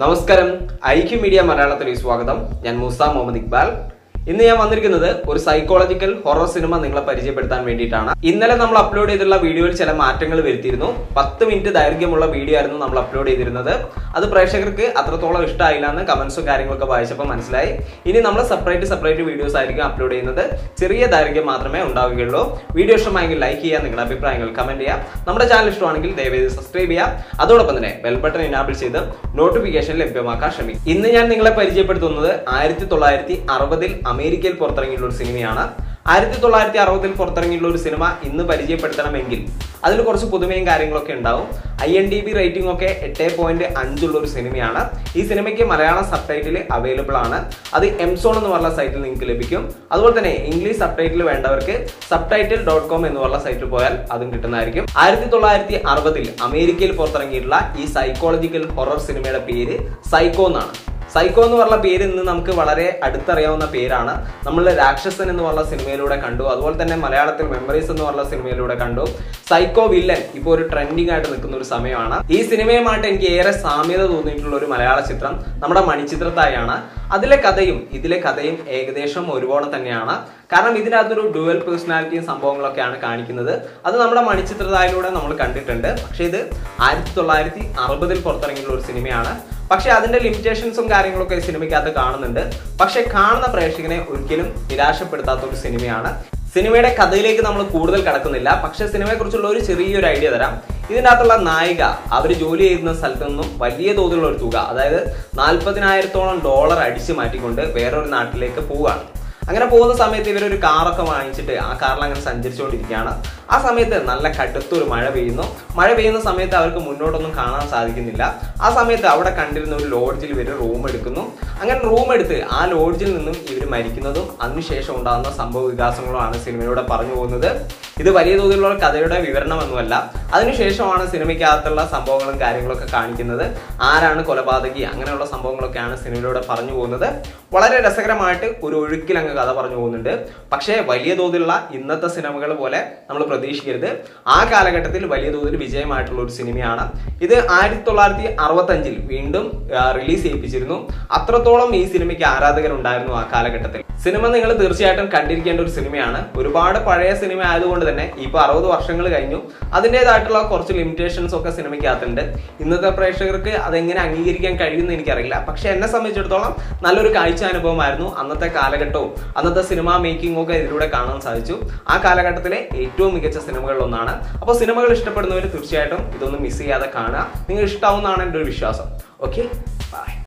നമസ്കാരം IQ media മലയാളത്തിലേക്ക് സ്വാഗതം ഞാൻ മൂസ മുഹമ്മദ് ഇക്ബാൽ ഇന്ന് ഞാൻ വന്നിരിക്കുന്നത് ഒരു സൈക്കോളജിക്കൽ ഹൊറർ സിനിമ നിങ്ങളെ പരിചയപ്പെടുത്താൻ വേണ്ടിയിട്ടാണ് ഇന്നലെ നമ്മൾ അപ്ലോഡ് ചെയ്തിട്ടുള്ള വീഡിയോയിൽ ചില മാറ്റങ്ങൾ വരുത്തിയിരുന്നു പത്ത് മിനിറ്റ് ദൈർഘ്യമുള്ള വീഡിയോ ആയിരുന്നു നമ്മൾ അപ്ലോഡ് ചെയ്തിരുന്നത് അത് പ്രേക്ഷകർക്ക് അത്രത്തോളം ഇഷ്ടമായില്ല എന്ന് കമന്റ്സും കാര്യങ്ങളൊക്കെ വായിച്ചപ്പോൾ മനസ്സിലായി ഇനി നമ്മൾ സെപ്പറേറ്റ് സെപ്പറേറ്റ് വീഡിയോസ് ആയിരിക്കും അപ്ലോഡ് ചെയ്യുന്നത് ചെറിയ ദൈർഘ്യം മാത്രമേ ഉണ്ടാവുകയുള്ളൂ വീഡിയോ ഇഷ്ടമായെങ്കിൽ ലൈക്ക് ചെയ്യുക നിങ്ങളുടെ അഭിപ്രായങ്ങൾ കമന്റ് ചെയ്യുക നമ്മുടെ ചാനൽ ഇഷ്ടമാണെങ്കിൽ ദയവേത് സബ്സ്ക്രൈബ് ചെയ്യുക അതോടൊപ്പം തന്നെ ബെൽ ബട്ടൺ ഇനാബിൾ ചെയ്ത് നോട്ടിഫിക്കേഷൻ ലഭ്യമാക്കാൻ ശ്രമിക്കും ഇന്ന് ഞാൻ നിങ്ങളെ പരിചയപ്പെടുത്തുന്നത് ആയിരത്തി തൊള്ളായിരത്തി അറുപതിൽ അമേരിക്കയിൽ പുറത്തിറങ്ങിയിട്ടുള്ള ഒരു സിനിമയാണ് ആയിരത്തി തൊള്ളായിരത്തി അറുപതിൽ പുറത്തിറങ്ങിയിട്ടുള്ള ഒരു സിനിമ ഇന്ന് പരിചയപ്പെടുത്തണമെങ്കിൽ അതിൽ കുറച്ച് പുതുമയും കാര്യങ്ങളൊക്കെ ഉണ്ടാവും I M D B rating ഒക്കെ എട്ട് പോയിന്റ് അഞ്ചുള്ള ഒരു സിനിമയാണ് ഈ സിനിമയ്ക്ക് മലയാളം സബ് ടൈറ്റിൽ അവൈലബിൾ ആണ് അത് എംസോൺ എന്ന് പറഞ്ഞ സൈറ്റിൽ നിങ്ങൾക്ക് ലഭിക്കും അതുപോലെ തന്നെ ഇംഗ്ലീഷ് സബ് ടൈറ്റിൽ വേണ്ടവർക്ക് സബ് ടൈറ്റിൽ ഡോട്ട് കോം എന്ന് പറഞ്ഞ സൈറ്റിൽ പോയാൽ അതും കിട്ടുന്നതായിരിക്കും ആയിരത്തി തൊള്ളായിരത്തി അറുപതിൽ അമേരിക്കയിൽ പുറത്തിറങ്ങിയിട്ടുള്ള ഈ സൈക്കോളജിക്കൽ ഹൊറർ സിനിമയുടെ പേര് സൈക്കോ എന്നാണ് സൈക്കോ എന്ന് പറഞ്ഞ പേര് ഇന്ന് നമുക്ക് വളരെ അടുത്തറിയാവുന്ന പേരാണ് നമ്മൾ രാക്ഷസൻ എന്ന് പറഞ്ഞ സിനിമയിലൂടെ കണ്ടു അതുപോലെ തന്നെ മലയാളത്തിൽ മെമ്മറീസ് എന്ന് പറഞ്ഞ സിനിമയിലൂടെ കണ്ടു സൈക്കോ വില്ലൻ ഇപ്പോൾ ഒരു ട്രെൻഡിങ് ആയിട്ട് നിൽക്കുന്ന ഒരു സമയമാണ് ഈ സിനിമയുമായിട്ട് എനിക്ക് ഏറെ സാമ്യത തോന്നിയിട്ടുള്ള ഒരു മലയാള ചിത്രം നമ്മുടെ മണിച്ചിത്രത്തായാണ് അതിലെ കഥയും ഇതിലെ കഥയും ഏകദേശം ഒരുപോലെ തന്നെയാണ് കാരണം ഇതിനകത്തൊരു ഡുവൽ പേഴ്സണാലിറ്റിയും സംഭവങ്ങളൊക്കെയാണ് കാണിക്കുന്നത് അത് നമ്മുടെ മണിച്ചിത്രതായിലൂടെ നമ്മൾ കണ്ടിട്ടുണ്ട് പക്ഷേ ഇത് ആയിരത്തി തൊള്ളായിരത്തി അറുപതിൽ പുറത്തിറങ്ങിയിട്ടുള്ള ഒരു സിനിമയാണ് പക്ഷെ അതിന്റെ ലിമിറ്റേഷൻസും കാര്യങ്ങളൊക്കെ ഈ സിനിമയ്ക്കകത്ത് കാണുന്നുണ്ട് പക്ഷെ കാണുന്ന പ്രേക്ഷകനെ ഒരിക്കലും നിരാശപ്പെടുത്താത്ത ഒരു സിനിമയാണ് സിനിമയുടെ കഥയിലേക്ക് നമ്മൾ കൂടുതൽ കടക്കുന്നില്ല പക്ഷെ സിനിമയെ കുറിച്ചുള്ള ഒരു ചെറിയൊരു ഐഡിയ തരാം ഇതിൻ്റെ അകത്തുള്ള നായിക അവർ ജോലി ചെയ്യുന്ന സ്ഥലത്ത് നിന്നും വലിയ തോതിലുള്ള ഒരു തുക അതായത് നാൽപ്പതിനായിരത്തോളം ഡോളർ അടിച്ചു മാറ്റിക്കൊണ്ട് വേറൊരു നാട്ടിലേക്ക് പോവുകയാണ് അങ്ങനെ പോകുന്ന സമയത്ത് ഇവരൊരു കാറൊക്കെ വാങ്ങിച്ചിട്ട് ആ കാറിൽ അങ്ങനെ സഞ്ചരിച്ചുകൊണ്ടിരിക്കുകയാണ് ആ സമയത്ത് നല്ല കടുത്തൊരു മഴ പെയ്യുന്നു മഴ പെയ്യുന്ന സമയത്ത് അവർക്ക് മുന്നോട്ടൊന്നും കാണാൻ സാധിക്കുന്നില്ല ആ സമയത്ത് അവിടെ കണ്ടിരുന്ന ഒരു ലോഡ്ജിൽ ഇവർ റൂം എടുക്കുന്നു അങ്ങനെ റൂം എടുത്ത് ആ ലോഡ്ജിൽ നിന്നും ഇവർ മരിക്കുന്നതും അതിനുശേഷം ഉണ്ടാകുന്ന സംഭവ വികാസങ്ങളുമാണ് സിനിമയിലൂടെ പറഞ്ഞു പോകുന്നത് ഇത് വലിയ തോതിലുള്ള കഥയുടെ വിവരണമൊന്നുമല്ല അതിനുശേഷമാണ് സിനിമയ്ക്കകത്തുള്ള സംഭവങ്ങളും കാര്യങ്ങളൊക്കെ കാണിക്കുന്നത് ആരാണ് കൊലപാതകി അങ്ങനെയുള്ള സംഭവങ്ങളൊക്കെയാണ് സിനിമയിലൂടെ പറഞ്ഞു പോകുന്നത് വളരെ രസകരമായിട്ട് ഒരു ഒഴുക്കിൽ അങ്ങ് കഥ പറഞ്ഞു പോകുന്നുണ്ട് പക്ഷേ വലിയ തോതിലുള്ള ഇന്നത്തെ സിനിമകൾ പോലെ നമ്മൾ പ്രതീക്ഷിക്കരുത് ആ കാലഘട്ടത്തിൽ വലിയ തോതിൽ വിജയമായിട്ടുള്ള ഒരു സിനിമയാണ് ഇത് ആയിരത്തി തൊള്ളായിരത്തി അറുപത്തി അഞ്ചിൽ വീണ്ടും റിലീസ് ചെയ്യിപ്പിച്ചിരുന്നു അത്രത്തോളം ഈ സിനിമയ്ക്ക് ആരാധകരുണ്ടായിരുന്നു ആ കാലഘട്ടത്തിൽ സിനിമ നിങ്ങൾ തീർച്ചയായിട്ടും കണ്ടിരിക്കേണ്ട ഒരു സിനിമയാണ് ഒരുപാട് പഴയ സിനിമ ആയതുകൊണ്ട് തന്നെ ഇപ്പൊ അറുപത് വർഷങ്ങൾ കഴിഞ്ഞു അതിൻ്റെതായിട്ടുള്ള കുറച്ച് ലിമിറ്റേഷൻസ് ഒക്കെ സിനിമയ്ക്കകത്തുണ്ട് ഇന്നത്തെ പ്രേക്ഷകർക്ക് അതെങ്ങനെ അംഗീകരിക്കാൻ കഴിയുമെന്ന് എനിക്കറിയില്ല പക്ഷെ എന്നെ സംബന്ധിച്ചിടത്തോളം നല്ലൊരു കാഴ്ച അനുഭവമായിരുന്നു അന്നത്തെ കാലഘട്ടവും അന്നത്തെ സിനിമ മേക്കിംഗ് ഒക്കെ ഇതിലൂടെ കാണാൻ സാധിച്ചു ആ കാലഘട്ടത്തിലെ ഏറ്റവും മികച്ച സിനിമകളിൽ ഒന്നാണ് അപ്പോൾ സിനിമകൾ ഇഷ്ടപ്പെടുന്നവർ തീർച്ചയായിട്ടും ഇതൊന്നും മിസ് ചെയ്യാതെ കാണുക നിങ്ങൾ ഇഷ്ടാവുന്നതാണ് എൻ്റെ ഒരു വിശ്വാസം ഓക്കെ ബൈ